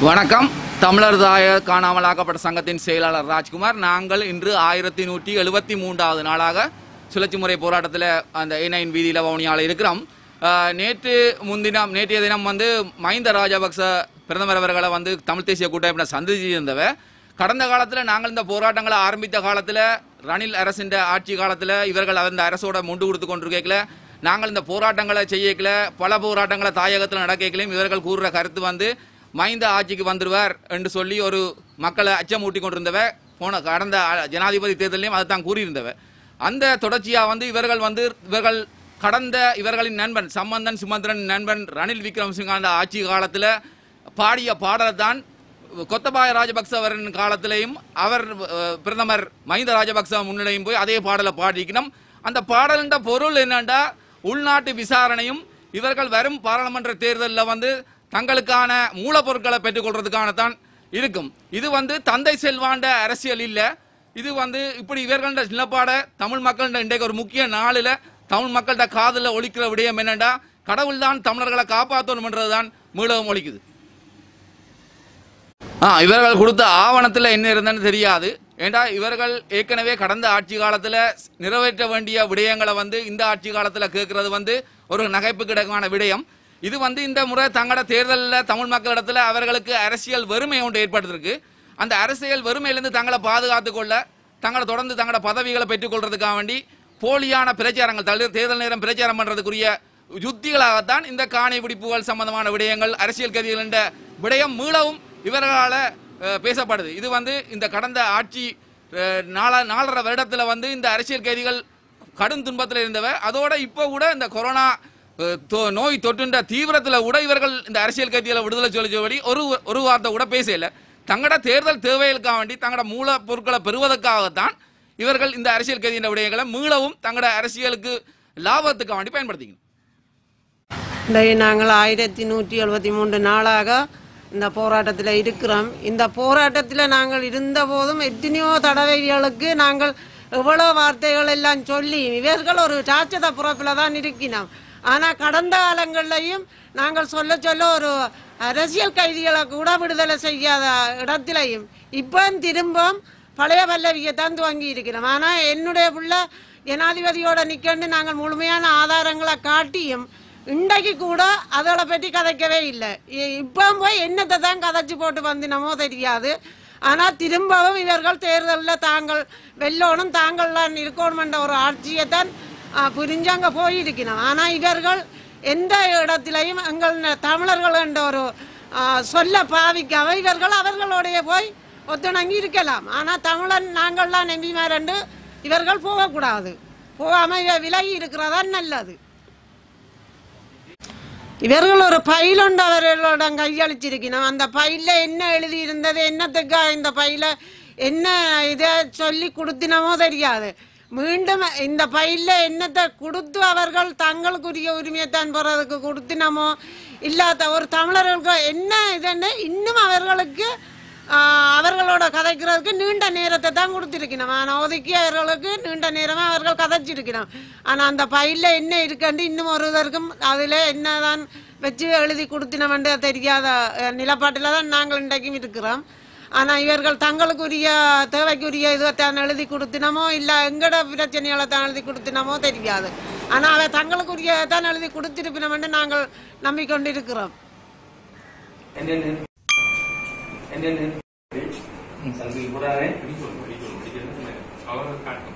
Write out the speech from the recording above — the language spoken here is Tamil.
வணக்கம் தமிழர் தாய காணாமலாக்கப்பட்ட சங்கத்தின் செயலாளர் ராஜ்குமார் நாங்கள் இன்று ஆயிரத்தி நூற்றி எழுபத்தி மூன்றாவது நாளாக சுழற்சி முறை போராட்டத்தில் அந்த ஏனையின் வீதியில் வவுனியால் இருக்கிறோம் ஆஹ், நேற்று முன்தினம் நேற்றைய தினம் வந்து மஹிந்த ராஜபக்ச பிரதமர் அவர்களை வந்து தமிழ் தேசிய கூட்டமைப்பினர் சந்திச்சிருந்தவ கடந்த காலத்தில் நாங்கள் இந்த போராட்டங்களை ஆரம்பித்த காலத்தில் ரணில் அரசின் ஆட்சி காலத்தில் இவர்கள் அந்த அரசோட முண்டு கொடுத்து கொண்டிருக்கல நாங்கள் இந்த போராட்டங்களை செய்யக்கல பல போராட்டங்களை தாயகத்தில் நடக்கலையும் இவர்கள் கூறுற கருத்து வந்து மைந்த ஆட்சிக்கு வந்துடுவார் என்று சொல்லி ஒரு மக்களை அச்சமூட்டி கொண்டிருந்தவ போன கடந்த அ- ஜனாதிபதி தேர்தலையும் அதை தான் கூறியிருந்தவ அந்த தொடர்ச்சியாக வந்து இவர்கள் வந்து இவர்கள் கடந்த இவர்களின் நண்பன் சம்பந்தன் சுமந்திரன் நண்பன் ரணில் விக்ரமசிங்க ஆட்சி காலத்தில் பாடிய பாடலை தான் கொத்தபாய ராஜபக்ச அவரின் காலத்திலேயும் அவர் அஹ், பிரதமர் மஹிந்த ராஜபக்ச முன்னிலையும் போய் அதே பாடலை பாடிக்கணும் அந்த பாடலின் பொருள் என்னண்டா உள்நாட்டு விசாரணையும் இவர்கள் வரும் பாராளுமன்ற தேர்தலில் வந்து தங்களுக்கான மூலப்பொருட்களை பெற்றுக்கொள்றதுக்கான தான் இருக்கும் இது வந்து தந்தை செல்வாண்ட அரசியல் இல்லை இது வந்து இப்படி இவர்கள்ட நிலப்பாட தமிழ் மக்கள்கிட்ட இன்றைக்கு ஒரு முக்கிய நாளில் தமிழ் மக்கள்கிட்ட காதில் ஒழிக்கிற விடயம் என்னண்டா கடவுள் தான் தமிழர்களை காப்பாற்றணும்ன்றது தான் மீளவும் ஒழிக்குது ஆ இவர்கள் கொடுத்த ஆவணத்தில் என்ன இருந்ததுன்னு தெரியாது ஏண்டா இவர்கள் ஏற்கனவே கடந்த ஆட்சி காலத்தில் நிறைவேற்ற வேண்டிய விடயங்களை வந்து இந்த ஆட்சி காலத்தில் கேட்கறது வந்து ஒரு நகைப்பு கிடக்கான விடயம் இது வந்து இந்த முறை தங்களோட தேர்தலில் தமிழ் மக்களிடத்தில் அவர்களுக்கு அரசியல் வறுமை ஒன்று ஏற்பட்டிருக்கு அந்த அரசியல் வறுமையிலிருந்து தங்களை பாதுகாத்துக் கொள்ள தங்களை தொடர்ந்து தங்களோட பதவிகளை பெற்றுக்கொள்றதுக்காக வேண்டி போலியான பிரச்சாரங்கள் தள்ளி- தேர்தல் நேரம் பிரச்சாரம் பண்ணுறதுக்குரிய யுத்திகளாகத்தான் இந்த காணி பிடிப்புகள் சம்பந்தமான விடயங்கள் அரசியல் கதிகள் என்ற விடயம் மீளவும் இவர்களால் அஹ், பேசப்படுது இது வந்து இந்த கடந்த ஆட்சி அஹ், நாலா நாலரை வருடத்தில் வந்து இந்த அரசியல் கைதிகள் கடும் துன்பத்தில் இருந்தவ அதோட இப்போ கூட இந்த கொரோனா அஹ், தொ- நோய் தொற்றுன்ற தீவிரத்தில் கூட இவர்கள் இந்த அரசியல் கைதிகளை விடுதலை சொல்லி ஒரு ஒரு வார்த்தை கூட பேசல தங்களோட தேர்தல் தேவைகளுக்காக வேண்டி தங்களோட மூல பொருட்களை பெறுவதற்காகத்தான் இவர்கள் இந்த அரசியல் கைதியின் விடயங்களை மீளவும் தங்களோட அரசியலுக்கு லாபத்துக்காக வேண்டி பயன்படுத்திக்கணும் இன்றைக்கு நாங்கள் ஆயிரத்தி நூற்றி எழுபத்தி மூன்று நாளாக இந்த போராட்டத்தில் இருக்கிறோம் இந்த போராட்டத்தில் நாங்கள் இருந்த போதும் எத்தனையோ தடவைகளுக்கு நாங்கள் எவ்வளோ வார்த்தைகள் எல்லாம் சொல்லி இவர்கள் ஒரு ராட்சத புறப்பில் தான் இருக்கிறோம் ஆனால் கடந்த காலங்கள்லையும் நாங்கள் சொல்ல சொல்ல ஒரு அரசியல் கைதிகளை கூட விடுதலை செய்யாத இடத்திலையும் இப்போ திரும்பவும் பழைய பல்லவியை தான் துவங்கி இருக்கிறோம் ஆனால் என்னுடைய புள்ள ஜனாதிபதியோட நிற்கண்டு நாங்கள் முழுமையான ஆதாரங்களை காட்டியும் இன்றைக்கு கூட அதோட பற்றி கதைக்கவே இல்லை இ- இப்போ போய் என்னத்தை தான் கதைச்சு போட்டு வந்தினமோ தெரியாது ஆனால் திரும்பவும் இவர்கள் தேர்தலில் தாங்கள் வெல்லோனும் தாங்கள்லாம் இருக்கணுமென்ற ஒரு ஆட்சியை தான் புரிஞ்சு அங்கே போயிருக்கணும் ஆனால் இவர்கள் எந்த இடத்திலையும் எங்கள் ந- தமிழர்கள் என்ற ஒரு ஆ, சொல்ல பாவிக்காம இவர்கள் அவர்களுடைய போய் ஒத்துணங்கி இருக்கலாம் ஆனால் தமிழன் நாங்கள்லாம் நம்பிமாரண்டு இவர்கள் போகக்கூடாது போகாமல் விலகி இருக்கிறதா நல்லது இவர்கள் ஒரு பைல் ஒன்று அவர்களோட கையளிச்சிருக்கணும் அந்த பையில என்ன எழுதி இருந்தது என்னத்துக்காக இந்த பையில என்ன இதை சொல்லி கொடுத்தினமோ தெரியாது மீண்டும் இந்த பையில என்னத்தை கொடுத்து அவர்கள் தங்களுக்குரிய உரிமையைத்தான் போறதுக்கு கொடுத்தினமோ இல்லாத ஒரு தமிழர்களுக்கு என்ன இதுன்னு இன்னும் அவர்களுக்கு ஆஹ், அவர்களோட கதைக்கிறதுக்கு நீண்ட நேரத்தை தான் கொடுத்திருக்கணும் ஆனால் ஒதுக்கி அவர்களுக்கு நீண்ட நேரமாக அவர்கள் கதைச்சிருக்கணும் ஆனால் அந்த பையில என்ன இருக்குன்னு இன்னும் ஒருவருக்கும் அதில் என்னதான் வச்சு எழுதி கொடுத்தினோம்னு தெரியாத அஹ், நிலப்பாட்டில் தான் நாங்கள் இன்றைக்கும் இருக்கிறோம் ஆனால் இவர்கள் தங்களுக்குரிய தேவைக்குரிய இதை தான் எழுதி கொடுத்தினமோ இல்லை எங்கட பிரச்சனைகளை தான் எழுதி கொடுத்தினமோ தெரியாது ஆனால் அதை தங்களுக்குரிய தான் எழுதி கொடுத்திருப்பினோம்னு நாங்கள் நம்பிக்கொண்டிருக்கிறோம் എന്തെന്ന് എന്തെന്ന് സൽവിൽ കൂടാതെ പിടിച്ചോളൂ പിടിച്ചോളൂ പിടിച്ചിട്ട് അവർ കാട്ടും